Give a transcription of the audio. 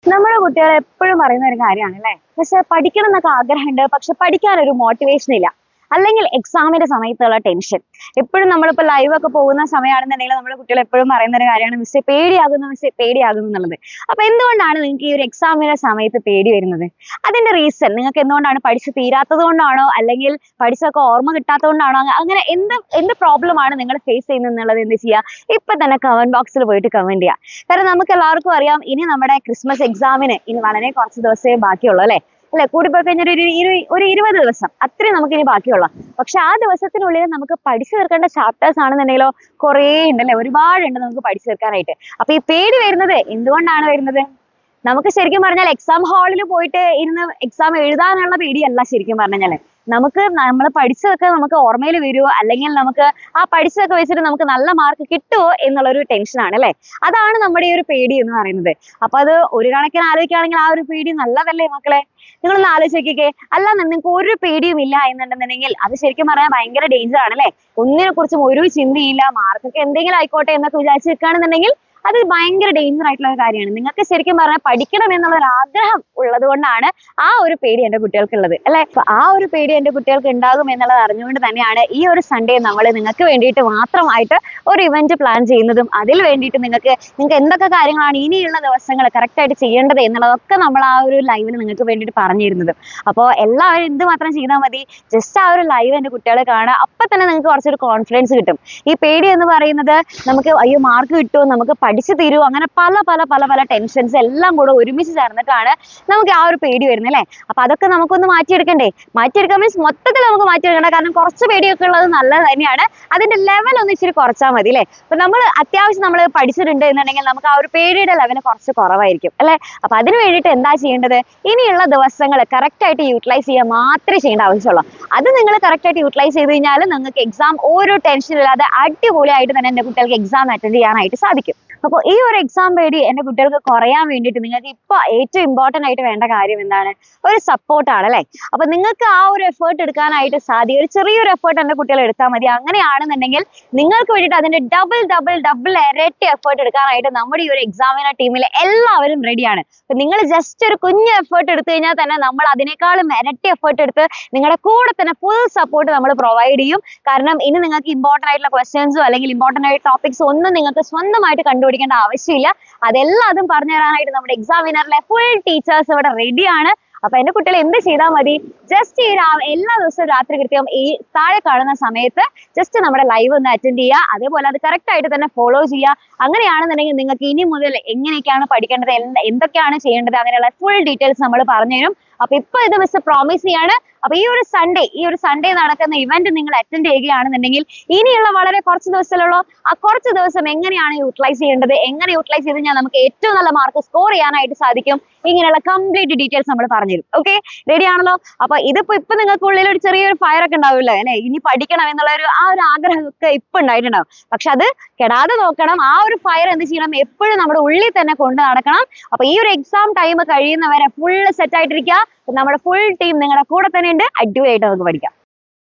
നമ്മുടെ കുട്ടികൾ എപ്പോഴും പറയുന്ന ഒരു കാര്യമാണ് അല്ലേ പക്ഷെ പഠിക്കണം എന്നൊക്കെ ആഗ്രഹമുണ്ട് പക്ഷെ പഠിക്കാൻ ഒരു മോട്ടിവേഷൻ ഇല്ല അല്ലെങ്കിൽ എക്സാമിന്റെ സമയത്തുള്ള ടെൻഷൻ എപ്പോഴും നമ്മളിപ്പോ ലൈവ് ഒക്കെ പോകുന്ന സമയമാണെന്നുണ്ടെങ്കിൽ നമ്മുടെ കുട്ടികൾ എപ്പോഴും പറയുന്ന ഒരു കാര്യമാണ് മിസ്സേ പേടിയാകുന്നു മിസ്സേ പേടിയാകുന്നു എന്നുള്ളത് അപ്പൊ എന്തുകൊണ്ടാണ് നിങ്ങൾക്ക് ഈ ഒരു എക്സാമിന്റെ സമയത്ത് പേടി വരുന്നത് അതിന്റെ റീസൺ നിങ്ങൾക്ക് എന്തുകൊണ്ടാണ് പഠിച്ച് തീരാത്തത് കൊണ്ടാണോ അല്ലെങ്കിൽ പഠിച്ചൊക്കെ ഓർമ്മ കിട്ടാത്തത് കൊണ്ടാണോ അങ്ങ- അങ്ങനെ എന്ത് എന്ത് പ്രോബ്ലം ആണ് നിങ്ങൾ ഫേസ് ചെയ്യുന്നത് എന്നുള്ളത് എന്ത് ചെയ്യുക ഇപ്പൊ തന്നെ കമന്റ് ബോക്സിൽ പോയിട്ട് കമന്റ് ചെയ്യുക കാരണം നമുക്ക് എല്ലാവർക്കും അറിയാം ഇനി നമ്മുടെ ക്രിസ്മസ് എക്സാമിന് ഇനി വളരെ കുറച്ച് ദിവസമേ ബാക്കിയുള്ളൂ അല്ലെ അല്ലെ കൂടിപ്പോയി കഴിഞ്ഞാൽ ഒരു ഇരു- ഒരു ഇരുപത് ദിവസം അത്രയും നമുക്ക് ഇനി ബാക്കിയുള്ളൂ പക്ഷെ ആ ദിവസത്തിനുള്ളിൽ നമുക്ക് പഠിച്ചു തീർക്കേണ്ട ചാപ്റ്റേഴ്സ് ആണെന്നുണ്ടെങ്കിലോ കുറേ ഉണ്ടല്ലേ ഒരുപാടുണ്ട് നമുക്ക് പഠിച്ചു തീർക്കാനായിട്ട് അപ്പൊ ഈ പേടി വരുന്നത് എന്തുകൊണ്ടാണ് വരുന്നത് നമുക്ക് ശരിക്കും പറഞ്ഞാൽ എക്സാം ഹാളിൽ പോയിട്ട് ഇരുന്ന് എക്സാം എഴുതാനുള്ള പേടിയല്ല ശരിക്കും പറഞ്ഞു കഴിഞ്ഞാല് നമുക്ക് നമ്മൾ പഠിച്ചതൊക്കെ നമുക്ക് ഓർമ്മയിൽ വരുമോ അല്ലെങ്കിൽ നമുക്ക് ആ പഠിച്ചതൊക്കെ വെച്ചിട്ട് നമുക്ക് നല്ല മാർക്ക് കിട്ടുമോ എന്നുള്ളൊരു ടെൻഷനാണ് അല്ലേ അതാണ് നമ്മുടെ ഈ ഒരു പേടി എന്ന് പറയുന്നത് അപ്പൊ അത് ഒരു കണക്കിന് ആലോചിക്കുകയാണെങ്കിൽ ആ ഒരു പേടി നല്ലതല്ലേ മക്കളെ നിങ്ങളൊന്ന് ആലോചിച്ച് നോക്കിക്കേ അല്ല നിങ്ങൾക്ക് ഒരു പേടിയും ഇല്ല എന്നുണ്ടെന്നുണ്ടെങ്കിൽ അത് ശരിക്കും പറഞ്ഞാൽ ഭയങ്കര ഡേഞ്ചർ ആണ് അല്ലേ ഒന്നിനെ കുറിച്ചും ഒരു ചിന്തയില്ല മാർക്കൊക്കെ എന്തെങ്കിലും ആയിക്കോട്ടെ എന്നൊക്കെ വിചാരിച്ച് നിൽക്കുകയാണെന്നുണ്ടെങ്കിൽ അത് ഭയങ്കര ഡേഞ്ചർ ആയിട്ടുള്ള ഒരു കാര്യമാണ് നിങ്ങൾക്ക് ശരിക്കും പറഞ്ഞാൽ പഠിക്കണം എന്നുള്ള ഒരു ആഗ്രഹം ഉള്ളത് കൊണ്ടാണ് ആ ഒരു പേടി എന്റെ കുട്ടികൾക്ക് ഉള്ളത് അല്ലെ അപ്പൊ ആ ഒരു പേടി എന്റെ കുട്ടികൾക്ക് ഉണ്ടാകും എന്നുള്ളത് അറിഞ്ഞുകൊണ്ട് തന്നെയാണ് ഈ ഒരു സൺഡേ നമ്മൾ നിങ്ങൾക്ക് വേണ്ടിയിട്ട് മാത്രമായിട്ട് ഒരു ഇവന്റ് പ്ലാൻ ചെയ്യുന്നതും അതിൽ വേണ്ടിയിട്ട് നിങ്ങൾക്ക് നിങ്ങൾക്ക് എന്തൊക്കെ കാര്യങ്ങളാണ് ഇനിയുള്ള ദിവസങ്ങൾ കറക്റ്റ് ആയിട്ട് ചെയ്യേണ്ടത് എന്നുള്ളതൊക്കെ നമ്മൾ ആ ഒരു ലൈവിൽ നിങ്ങൾക്ക് വേണ്ടിയിട്ട് പറഞ്ഞു തരുന്നതും അപ്പോൾ എല്ലാവരും എന്ത് മാത്രം ചെയ്താൽ മതി ജസ്റ്റ് ആ ഒരു ലൈവ് എന്റെ കുട്ടികളെ കാണുക അപ്പൊ തന്നെ നിങ്ങൾക്ക് കുറച്ചൊരു കോൺഫിഡൻസ് കിട്ടും ഈ പേടി എന്ന് പറയുന്നത് നമുക്ക് അയ്യോ മാർക്ക് കിട്ടുമോ നമുക്ക് പഠിച്ചു തീരുമോ അങ്ങനെ പല പല പല പല ടെൻഷൻസ് എല്ലാം കൂടെ ഒരുമിച്ച് ചേർന്നിട്ടാണ് നമുക്ക് ആ ഒരു പേടി വരുന്നത് അല്ലേ അപ്പൊ അതൊക്കെ നമുക്കൊന്ന് മാറ്റിയെടുക്കണ്ടേ മാറ്റിയെടുക്കാൻ മീൻസ് മൊത്തത്തിൽ നമുക്ക് മാറ്റിയെടുക്കണ്ട കാരണം കുറച്ച് പേടിയൊക്കെ ഉള്ളത് നല്ലത് തന്നെയാണ് അതിന്റെ ലെവൽ ഒന്ന് ഇച്ചിരി കുറച്ചാൽ മതി അല്ലേ അപ്പൊ നമ്മൾ അത്യാവശ്യം നമ്മൾ പഠിച്ചിട്ടുണ്ട് എന്നുണ്ടെങ്കിൽ നമുക്ക് ആ ഒരു പേടിയുടെ ലെവൽ കുറച്ച് കുറവായിരിക്കും അല്ലെ അപ്പൊ അതിന് വേണ്ടിയിട്ട് എന്താ ചെയ്യേണ്ടത് ഇനിയുള്ള ദിവസങ്ങൾ കറക്റ്റ് ആയിട്ട് യൂട്ടിലൈസ് ചെയ്യാൻ മാത്രമേ ചെയ്യേണ്ട ആവശ്യമുള്ളൂ അത് നിങ്ങൾ കറക്റ്റ് ആയിട്ട് യൂട്ടിലൈസ് ചെയ്ത് കഴിഞ്ഞാൽ നിങ്ങൾക്ക് എക്സാം ഒരു ടെൻഷൻ ഇല്ലാതെ അടിപൊളിയായിട്ട് തന്നെ എന്റെ കുട്ടികൾക്ക് എക്സാം അറ്റൻഡ് ചെയ്യാനായിട്ട് സാധിക്കും അപ്പോൾ ഈ ഒരു എക്സാം പേടി എന്റെ കുട്ടികൾക്ക് കുറയാൻ വേണ്ടിയിട്ട് നിങ്ങൾക്ക് ഇപ്പൊ ഏറ്റവും ഇമ്പോർട്ടന്റ് ആയിട്ട് വേണ്ട കാര്യം എന്താണ് ഒരു സപ്പോർട്ടാണ് അല്ലേ അപ്പൊ നിങ്ങൾക്ക് ആ ഒരു എഫേർട്ട് എടുക്കാനായിട്ട് സാധിക്കും ഒരു ചെറിയൊരു എഫേർട്ട് എന്റെ കുട്ടികൾ എടുത്താൽ മതി അങ്ങനെയാണെന്നുണ്ടെങ്കിൽ നിങ്ങൾക്ക് വേണ്ടിയിട്ട് അതിന്റെ ഡബിൾ ഡബിൾ ഡബിൾ ഇരട്ടി എഫേർട്ട് എടുക്കാനായിട്ട് നമ്മുടെ ഈ ഒരു എക്സാമിനർ ടീമിൽ എല്ലാവരും റെഡിയാണ് അപ്പൊ നിങ്ങൾ ജസ്റ്റ് ഒരു കുഞ്ഞു എഫേർട്ട് എടുത്തു കഴിഞ്ഞാൽ തന്നെ നമ്മൾ അതിനേക്കാളും ഇരട്ടി എഫേർട്ട് എടുത്ത് നിങ്ങളുടെ കൂടെ തന്നെ ഫുൾ സപ്പോർട്ട് നമ്മൾ പ്രൊവൈഡ് ചെയ്യും കാരണം ഇനി നിങ്ങൾക്ക് ഇമ്പോർട്ടന്റ് ആയിട്ടുള്ള ക്വസ്റ്റ്യൻസോ അല്ലെങ്കിൽ ഇമ്പോർട്ടന്റ് ആയിട്ട് ടോപ്പിക്സ് ഒന്നും നിങ്ങൾക്ക് സ്വന്തമായിട്ട് കണ്ടുപിടിക്കേണ്ട ആവശ്യമില്ല അതെല്ലാതും പറഞ്ഞു തരാനായിട്ട് നമ്മുടെ എക്സാമിനറിലെ ഫുൾ ടീച്ചേഴ്സ് ഇവിടെ റെഡിയാണ് അപ്പൊ എന്റെ കുട്ടികൾ എന്ത് ചെയ്താൽ മതി ജസ്റ്റ് ഈ രാ- എല്ലാ ദിവസവും രാത്രി കൃത്യം ഈ താഴെ കാണുന്ന സമയത്ത് ജസ്റ്റ് നമ്മുടെ ലൈവ് ഒന്ന് അറ്റൻഡ് ചെയ്യുക അതേപോലെ അത് കറക്റ്റ് ആയിട്ട് തന്നെ ഫോളോ ചെയ്യുക അങ്ങനെയാണെന്നുണ്ടെങ്കിൽ നിങ്ങൾക്ക് ഇനി മുതൽ എങ്ങനെയൊക്കെയാണ് പഠിക്കേണ്ടത് എന്ത് എന്തൊക്കെയാണ് ചെയ്യേണ്ടത് അങ്ങനെയുള്ള ഫുൾ ഡീറ്റെയിൽസ് നമ്മൾ പറഞ്ഞുതരും അപ്പൊ ഇപ്പൊ ഇത് മിസ് പ്രോമിസ് ചെയ്യാണ് അപ്പൊ ഈ ഒരു സൺഡേ ഈ ഒരു സൺഡേ നടക്കുന്ന ഇവന്റ് നിങ്ങൾ അറ്റൻഡ് ചെയ്യുകയാണെന്നുണ്ടെങ്കിൽ ഇനിയുള്ള വളരെ കുറച്ച് ദിവസമുള്ളൂ ആ കുറച്ച് ദിവസം എങ്ങനെയാണ് യൂട്ടിലൈസ് ചെയ്യേണ്ടത് എങ്ങനെ യൂട്ടിലൈസ് ചെയ്ത് കഴിഞ്ഞാൽ നമുക്ക് ഏറ്റവും നല്ല മാർക്ക് സ്കോർ ചെയ്യാനായിട്ട് സാധിക്കും ഇങ്ങനെയുള്ള കംപ്ലീറ്റ് ഡീറ്റെയിൽസ് നമ്മൾ പറഞ്ഞുതരും ഓക്കെ റെഡി ആണല്ലോ അപ്പൊ ഇതിപ്പോ ഇപ്പൊ നിങ്ങൾക്ക് ഉള്ളിൽ ഒരു ചെറിയൊരു ഫയർ ഒക്കെ ഉണ്ടാവില്ലേ അല്ലെ ഇനി പഠിക്കണം എന്നുള്ള ഒരു ആ ഒരു ആഗ്രഹമൊക്കെ ഇപ്പൊ ഉണ്ടായിട്ടുണ്ടാവും പക്ഷെ അത് കെടാതെ നോക്കണം ആ ഒരു ഫയർ എന്ത് ചെയ്യണം എപ്പോഴും നമ്മുടെ ഉള്ളിൽ തന്നെ കൊണ്ട് നടക്കണം അപ്പൊ ഈ ഒരു എക്സാം ടൈം കഴിയുന്നവരെ ഫുള്ള് സെറ്റ് ആയിട്ടിരിക്കുക നമ്മുടെ ഫുൾ ടീം നിങ്ങളുടെ കൂടെ തന്നെ ഉണ്ട് അടിപൊളിയായിട്ട് നമുക്ക് പഠിക്കാം